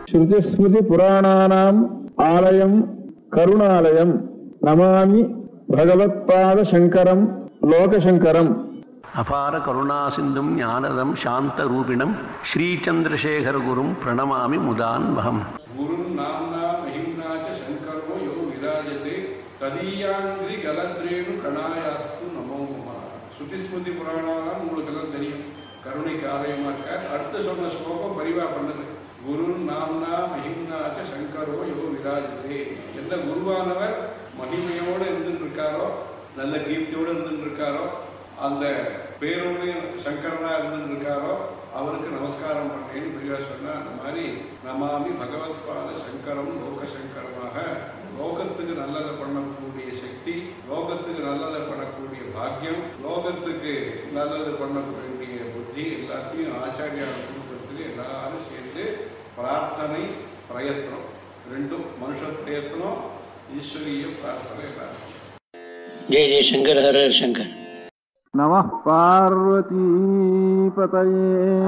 ஸ்ருதிஸ்மிருதி புராணானாம் ஆலயம் கருணாலயம் நமாமி பகவத்பாத சங்கரம் லோகசங்கரம் அபார கருணா சிந்தும் ஞானதம் சாந்த ரூபிணம் ஸ்ரீச்சந்திரசேகரகுரும் பிரணமாமி முதான்வகம் குருன் நாம்னா மகிம்னா ச சங்கரோ யோ விராஜதே ததீயாங்கிரி கலத்ரேனு கணாயாஸ்து நமோ நம ஸ்ருதிஸ்மிருதி புராணாலாம் உங்களுக்கு எல்லாம் தெரியும் கருணைக்கு ஆலயமா இருக்கார் அடுத்து சொன்ன ஸ்லோகம் பரிவா பண்ணுது குருன் நாம்னா மகிம்னா ச சங்கரோ யோ விராஜதே எந்த குருவானவர் மகிமையோடு இருந்துட்டு இருக்காரோ நல்ல கீர்த்தியோடு இருந்துட்டு இருக்காரோ அந்த பேரோடு சங்கரனா இருந்துட்டு இருக்காரோ அவருக்கு நமஸ்காரம் பண்ணேன்னு பெரியவா சொன்னா அந்த மாதிரி நமாமி பகவத்பாத சங்கரம் லோக சங்கரமாக லோகத்துக்கு நல்லதை பண்ணக்கூடிய சக்தி லோகத்துக்கு நல்லதை பண்ணக்கூடிய பாக்கியம் லோகத்துக்கு நல்லது பண்ணக்கூடிய புத்தி எல்லாத்தையும் ஆச்சாரியார் கொடுக்கறதுக்கு எல்லாரும் சேர்ந்து பிரார்த்தனை பிரயத்னம் ரெண்டும் மனுஷ பிரயத்னம் ஈஸ்வரிய பிரார்த்தனை எல்லாரும் जय जय शंकर हर हर शंकर நம பார்வதீபதயே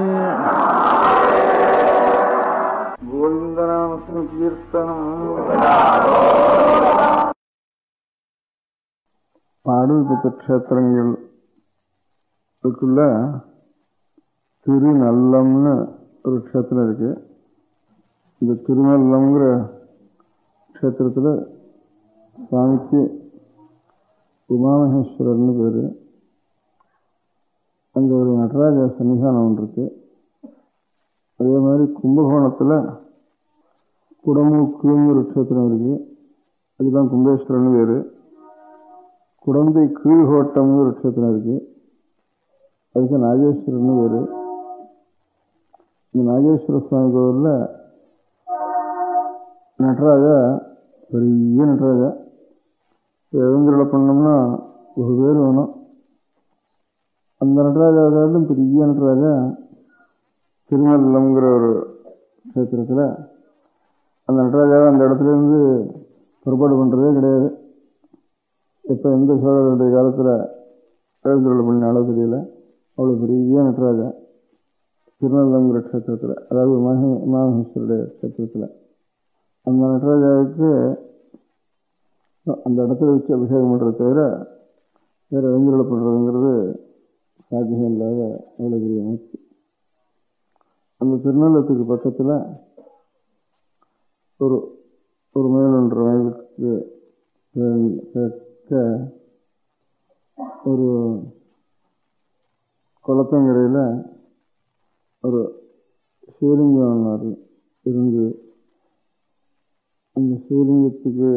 கோவிந்தநாம கீர்த்தனம் பாடல் பெற்ற க்ஷேத்திரங்கள் இருக்குள்ள திருநல்லம்னு ஒரு க்ஷேத்திரம் இருக்கு இந்த திருநல்லம்ங்கிற க்ஷேத்திரத்தில் சுவாமிக்கு உமாமகேஸ்வரர்னு பேர் அங்கே ஒரு நடராஜ சன்னிதானம் ஒன்று இருக்கு அதே மாதிரி கும்பகோணத்தில் குடமூக்குன்னு ஒரு க்ஷேத்திரம் இருக்கு அதுதான் கும்பேஸ்வரன் பேர் குடந்தை கீழ்கோட்டம்னு ஒரு க்ஷேத்திரம் இருக்கு அதுக்கு நாகேஸ்வரன் பேர் இந்த நாகேஸ்வர சுவாமி கோவிலில் நடராஜா பெரிய நடராஜா எழுந்திரள பண்ணோம்னா ஒரு பேர் வேணும் அந்த நடராஜாவும் பெரிய நடராஜா திருமல்லம்ங்கிற ஒரு கஷேத்திரத்தில் அந்த நடராஜாவை அந்த இடத்துல இருந்து புறப்பாடு பண்ணுறதே கிடையாது எப்போ எந்த சோழருடைய காலத்தில் எழுந்துள்ள பண்ணினாலோ தெரியல அவ்வளோ பெரிய நடராஜா திருநல்லங்கிற க்ஷேத்திரத்தில் அதாவது மகி மகேஸ்வருடைய க்ஷேத்திரத்தில் அந்த நடராஜாவுக்கு அந்த இடத்துல வச்சு அபிஷேகம் பண்ணுறத தவிர வேறு எழுந்துள்ள பண்ணுறதுங்கிறது சாத்தியம் இல்லாத அவ்வளோ பெரிய அமைப்பு அந்த திருநள்ளத்துக்கு பக்கத்தில் ஒரு ஒரு மைல் ஒன்றரை மைலுக்கு கேட்க ஒரு குளத்தங்கரையில் ஒரு சிவலிங்கம் ஒன்று இருந்து அந்த சிவலிங்கத்துக்கு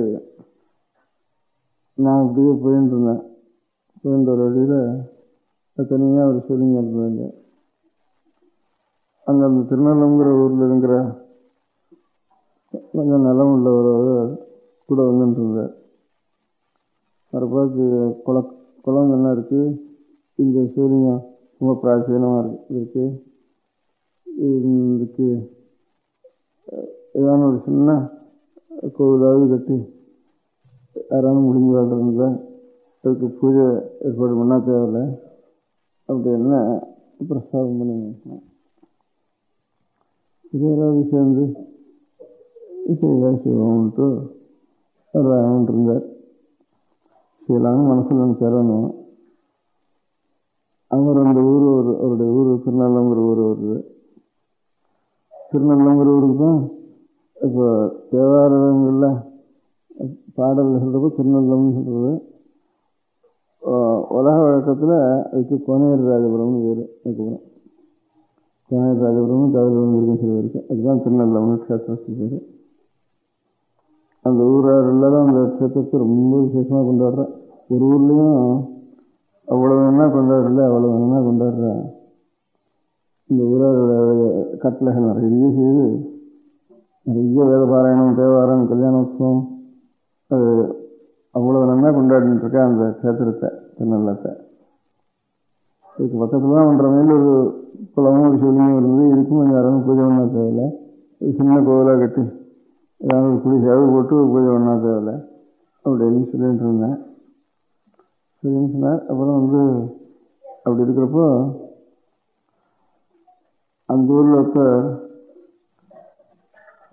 நான் அப்படியே போயின்னு இருந்தேன் போயிட்டு ஒரு வழியில் தனியாக ஒரு சிவலிங்கம் இருந்தாங்க அங்கே அந்த திருநெல்வேலிங்கிற ஊரில் இருக்கிற கொஞ்சம் நிலம் உள்ளவர் கூட வந்துட்டு இருந்தார் அவரை பார்த்து குள குளம் என்ன இருக்குது இந்த சிவலிங்கம் ரொம்ப பிராச்சீனமாக இருக்கு இருக்கு இதுக்கு ஏதாவது ஒரு சின்ன கோவிலாவது கட்டி யாராவது முடிஞ்ச வேலை இருந்தால் அதுக்கு பூஜை ஏற்பாடு பண்ணா தேவையில்ல அப்படின்னா பிரஸ்தாபம் பண்ணி இது யாராவது சேர்ந்து செய்யலாம் செய்வோம்ட்டு ராமன் இருந்தார் செய்யலாம்னு மனசில் நினச்சாரணும் அவர் அந்த ஊர் ஒரு அவருடைய ஊர் திருநெல்லங்கிற ஊர் வருது திருநெல்லங்கிற ஊருக்கு தான் இப்போ தேவாரங்களில் பாடல் சொல்கிறப்ப திருநெல்லம்னு சொல்கிறது உலக வழக்கத்தில் அதுக்கு கோனேர் ராஜபுரம்னு பேர் அதுக்கப்புறம் கோனேர் ராஜபுரமும் காதல் இருக்குன்னு சொல்லி இருக்கு அதுதான் திருநெல்லம்னு க்ஷேத்திரத்துக்கு பேர் அந்த ஊரார் எல்லாரும் அந்த க்ஷேத்திரத்தை ரொம்ப விசேஷமாக கொண்டாடுறேன் ஒரு ஊர்லேயும் அவ்வளோ வேணா கொண்டாடல அவ்வளோ வேணா கொண்டாடுற இந்த ஊராரோட கட்டளைகள் நிறைய செய்து நிறைய வேத பாராயணம் தேவாரம் கல்யாணோத்சவம் அது அவ்வளோ நல்லா கொண்டாடிட்டு இருக்கேன் அந்த கஷேத்திரத்தை திருநள்ளத்தை இதுக்கு பக்கத்தில் தான் ஒன்றரை மைல் ஒரு குளமும் ஒரு சிவலிங்கம் இருந்து இதுக்கும் கொஞ்சம் யாரும் பூஜை பண்ணா தேவையில்ல ஒரு சின்ன கோவிலாக கட்டி ஏதாவது ஒரு குடி சேவை போட்டு பூஜை பண்ணா தேவையில்ல அப்படின்னு சொல்லிட்டு இருந்தேன் சரின்னு சொன்னார் அப்புறம் வந்து அப்படி இருக்கிறப்போ அந்த ஊரில் ஒருத்தர்